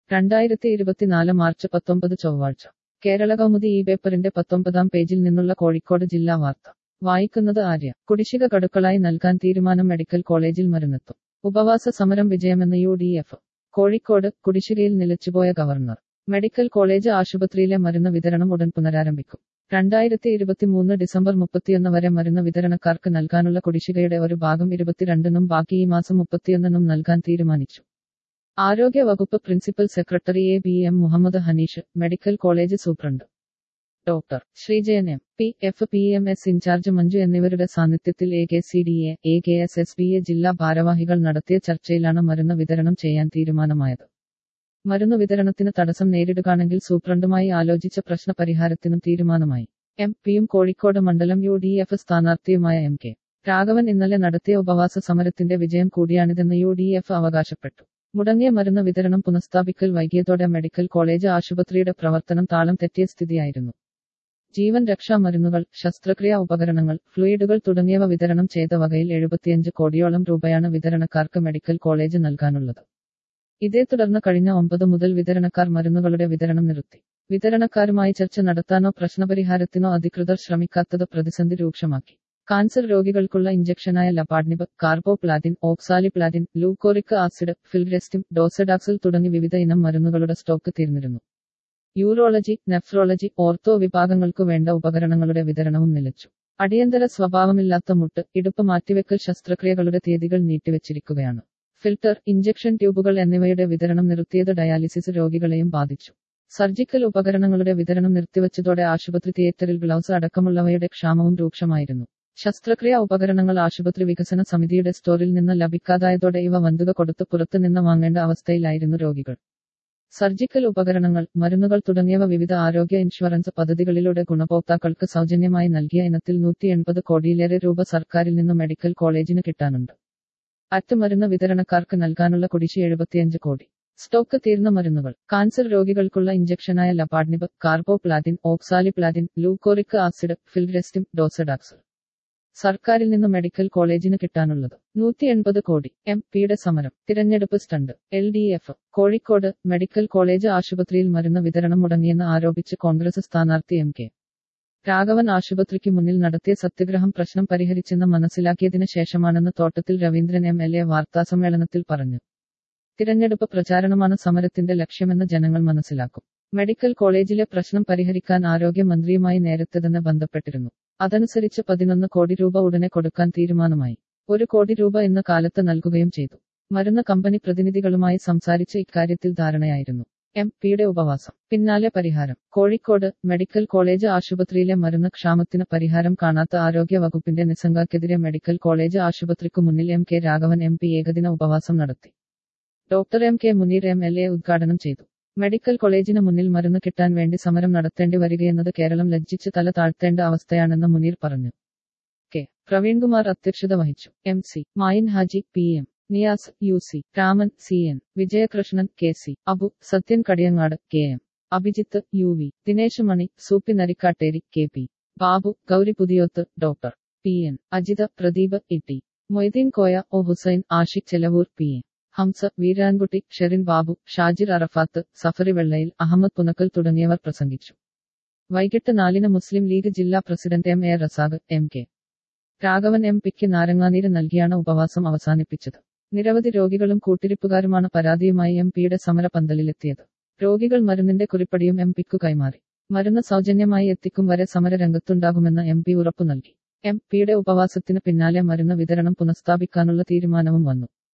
രണ്ടായിരത്തി ഇരുപത്തിനാല് മാർച്ച് പത്തൊമ്പത് ചൊവ്വാഴ്ച കേരള കൗമുദി ഈ പേപ്പറിന്റെ പത്തൊമ്പതാം പേജിൽ നിന്നുള്ള കോഴിക്കോട് ജില്ലാ വാർത്ത വായിക്കുന്നത് ആര്യ കുടിശ്ശിക ഗഡുക്കളായി നൽകാൻ തീരുമാനം മെഡിക്കൽ കോളേജിൽ മരുന്നെത്തും ഉപവാസ സമരം വിജയമെന്ന് യു ഡി എഫ് കോഴിക്കോട് കുടിശ്ശികയിൽ നിലച്ചുപോയ ഗവർണർ മെഡിക്കൽ കോളേജ് ആശുപത്രിയിലെ മരുന്ന് വിതരണം ഉടൻ പുനരാരംഭിക്കും രണ്ടായിരത്തി ഇരുപത്തിമൂന്ന് ഡിസംബർ മുപ്പത്തിയൊന്ന് വരെ മരുന്ന് വിതരണക്കാർക്ക് നൽകാനുള്ള കുടിശ്ശികയുടെ ഒരു ഭാഗം ഇരുപത്തിരണ്ടിനും ബാക്കി ഈ മാസം മുപ്പത്തിയൊന്നിനും നൽകാൻ തീരുമാനിച്ചു ആരോഗ്യ വകുപ്പ് principal secretary A B M Muhammad Hanish medical college superintendent doctor Sreejayan M P F P M S in charge Manju എന്നിവരുടെ സാന്നിധ്യത്തിൽ A K C D A A K S S B A ജില്ലാ ഭാരവാഹികൾ നടത്തിയ ചർച്ചയിലാണ് മരുന്ന് വിതരണം ചെയ്യാൻ തീരുമാനമായത് മരുന്ന് വിതരണത്തിന് തടസ്സം നേരിടുകയാണെങ്കിൽ സൂപ്രണ്ടുമായി ആലോചിച്ച പ്രശ്ന പരിഹാരത്തിനും തീരുമാനമായി എം പിയും കോഴിക്കോട് മണ്ഡലം യു ഡി എഫ് സ്ഥാനാർത്ഥിയുമായ എം കെ രാഘവൻ ഇന്നലെ നടത്തിയ ഉപവാസ സമരത്തിന്റെ വിജയം കൂടിയാണിതെന്ന് യു ഡി എഫ് അവകാശപ്പെട്ടു മുടങ്ങിയ മരുന്ന് വിതരണം പുനഃസ്ഥാപിക്കൽ വൈകിയതോടെ മെഡിക്കൽ കോളേജ് ആശുപത്രിയുടെ പ്രവർത്തനം താളം തെറ്റിയ സ്ഥിതിയായിരുന്നു ജീവൻ രക്ഷാ മരുന്നുകൾ ശസ്ത്രക്രിയാ ഉപകരണങ്ങൾ ഫ്ലൂയിഡുകൾ തുടങ്ങിയവ വിതരണം ചെയ്ത വകയിൽ എഴുപത്തിയഞ്ച് കോടിയോളം രൂപയാണ് വിതരണക്കാർക്ക് മെഡിക്കൽ കോളേജ് നൽകാനുള്ളത് ഇതേ തുടർന്ന് കഴിഞ്ഞ ഒമ്പത് മുതൽ വിതരണക്കാർ മരുന്നുകളുടെ വിതരണം നിർത്തി വിതരണക്കാരുമായി ചർച്ച നടത്താനോ പ്രശ്നപരിഹാരത്തിനോ അധികൃതർ ശ്രമിക്കാത്തത് പ്രതിസന്ധി രൂക്ഷമാക്കി കാൻസർ രോഗികൾക്കുള്ള ഇഞ്ചക്ഷനായ ലപാഡ്നിബ് കാർബോപ്ലാറ്റിൻ ഓക്സാലിപ്ലാറ്റിൻ ലൂക്കോറിക് ആസിഡ് ഫിൽഗ്രെസ്റ്റിം ഡോസഡാക്സിൽ തുടങ്ങി വിവിധ ഇനം മരുന്നുകളുടെ സ്റ്റോക്ക് തീർന്നിരുന്നു യൂറോളജി നെഫ്രോളജി ഓർത്തോ വിഭാഗങ്ങൾക്കു വേണ്ട ഉപകരണങ്ങളുടെ വിതരണവും നിലച്ചു അടിയന്തര സ്വഭാവമില്ലാത്ത മുട്ട് ഇടുപ്പ് മാറ്റിവെക്കൽ ശസ്ത്രക്രിയകളുടെ തീയതികൾ നീട്ടിവെച്ചിരിക്കുകയാണ് ഫിൽട്ടർ ഇഞ്ചക്ഷൻ ട്യൂബുകൾ എന്നിവയുടെ വിതരണം നിർത്തിയത് ഡയാലിസിസ് രോഗികളെയും ബാധിച്ചു സർജിക്കൽ ഉപകരണങ്ങളുടെ വിതരണം നിർത്തിവച്ചതോടെ ആശുപത്രി തിയേറ്ററിൽ ഗ്ലൗസ് അടക്കമുള്ളവയുടെ ക്ഷാമവും രൂക്ഷമായിരുന്നു ശസ്ത്രക്രിയാ ഉപകരണങ്ങൾ ആശുപത്രി വികസന സമിതിയുടെ സ്റ്റോറിൽ നിന്ന് ലഭിക്കാതായതോടെ ഇവ വന്തുക കൊടുത്ത് പുറത്തു നിന്ന് വാങ്ങേണ്ട അവസ്ഥയിലായിരുന്നു രോഗികൾ സർജിക്കൽ ഉപകരണങ്ങൾ മരുന്നുകൾ തുടങ്ങിയവ വിവിധ ആരോഗ്യ ഇൻഷുറൻസ് പദ്ധതികളിലൂടെ ഗുണഭോക്താക്കൾക്ക് സൗജന്യമായി നൽകിയ ഇനത്തിൽ നൂറ്റി എൺപത് കോടിയിലേറെ രൂപ സർക്കാരിൽ നിന്ന് മെഡിക്കൽ കോളേജിന് കിട്ടാനുണ്ട് അറ്റ് മരുന്ന് വിതരണക്കാർക്ക് നൽകാനുള്ള കുടിശ്ശി എഴുപത്തിയഞ്ച് കോടി സ്റ്റോക്ക് തീർന്ന മരുന്നുകൾ കാൻസർ രോഗികൾക്കുള്ള ഇഞ്ചക്ഷനായ ലപാഡ്നിബ് കാർബോപ്ലാറ്റിൻ ഓക്സാലിപ്ലാറ്റിൻ ലൂക്കോറിക് ആസിഡ് ഫിൽഗ്രെസ്റ്റിം ഡോസഡാക്സ് സർക്കാരിൽ നിന്ന് മെഡിക്കൽ കോളേജിന് കിട്ടാനുള്ളത് നൂറ്റി എൺപത് കോടി എം പിയുടെ സമരം തിരഞ്ഞെടുപ്പ് stunt L D F Kozhikode medical college ആശുപത്രിയിൽ മരുന്ന് വിതരണം മുടങ്ങിയെന്ന് ആരോപിച്ച് കോൺഗ്രസ് സ്ഥാനാർത്ഥി എം കെ രാഘവൻ ആശുപത്രിക്ക് മുന്നിൽ നടത്തിയ സത്യഗ്രഹം പ്രശ്നം പരിഹരിച്ചെന്ന് മനസ്സിലാക്കിയതിന് ശേഷമാണെന്ന് തോട്ടത്തിൽ രവീന്ദ്രൻ എം എൽ എ വാർത്താസമ്മേളനത്തിൽ പറഞ്ഞു തിരഞ്ഞെടുപ്പ് പ്രചാരണമാണ് സമരത്തിന്റെ ലക്ഷ്യമെന്ന് ജനങ്ങൾ മനസ്സിലാക്കും മെഡിക്കൽ കോളേജിലെ പ്രശ്നം പരിഹരിക്കാൻ ആരോഗ്യമന്ത്രിയുമായി നേരത്തെ തന്നെ ബന്ധപ്പെട്ടിരുന്നു അതനുസരിച്ച് പതിനൊന്ന് കോടി രൂപ ഉടനെ കൊടുക്കാൻ തീരുമാനമായി ഒരു കോടി രൂപ ഇന്ന് കാലത്ത് നൽകുകയും ചെയ്തു മരുന്ന് കമ്പനി പ്രതിനിധികളുമായി സംസാരിച്ച് ഇക്കാര്യത്തിൽ ധാരണയായിരുന്നു എം പിയുടെ ഉപവാസം പിന്നാലെ പരിഹാരം കോഴിക്കോട് മെഡിക്കൽ കോളേജ് ആശുപത്രിയിലെ മരുന്ന് ക്ഷാമത്തിന് പരിഹാരം കാണാത്ത ആരോഗ്യ വകുപ്പിന്റെ നിസ്സംഗക്കെതിരെ മെഡിക്കൽ കോളേജ് ആശുപത്രിക്കു മുന്നിൽ M K Raghavan M P ഏകദിന ഉപവാസം നടത്തി doctor M K Muneer M L A ഉദ്ഘാടനം ചെയ്തു മെഡിക്കൽ കോളേജിന് മുന്നിൽ മരുന്ന് കിട്ടാൻ വേണ്ടി സമരം നടത്തേണ്ടി വരികയെന്നത് കേരളം ലജ്ജിച്ച് തല താഴ്ത്തേണ്ട അവസ്ഥയാണെന്ന് മുനീർ പറഞ്ഞു കെ പ്രവീൺകുമാർ അധ്യക്ഷത വഹിച്ചു M C Mayin Haji P M Niyas U C Raman C N Vijayakrishnan K C Abu Sathyan Kadiyangad K M Abhijith U V Dinesh Mani Sooppy Narikkatteri K P Babu Gowri Puthiyoth doctor P N Ajitha Pradeep E T Moideen Koya O Hussain Ashiq Chelavoor P A Hamsa Veerankutty Sherin Babu Shajir Arafath Safari Vellayil Ahammed Punakkal തുടങ്ങിയവർ പ്രസംഗിച്ചു വൈകിട്ട് നാലിന് മുസ്ലിം ലീഗ് ജില്ലാ president M A Razak M K Raghavan M പിക്ക് നാരങ്ങാനീര് നൽകിയാണ് ഉപവാസം അവസാനിപ്പിച്ചത് നിരവധി രോഗികളും കൂട്ടിരിപ്പുകാരുമാണ് പരാതിയുമായി എം പിയുടെ സമരപന്തലിലെത്തിയത് രോഗികൾ മരുന്നിന്റെ കുറിപ്പടിയും എം പിക്കു കൈമാറി മരുന്ന് സൗജന്യമായി എത്തിക്കും വരെ സമര രംഗത്തുണ്ടാകുമെന്ന് എം പി ഉറപ്പു നൽകി എം പിയുടെ ഉപവാസത്തിന് പിന്നാലെ മരുന്ന് വിതരണം പുനഃസ്ഥാപിക്കാനുള്ള തീരുമാനവും വന്നു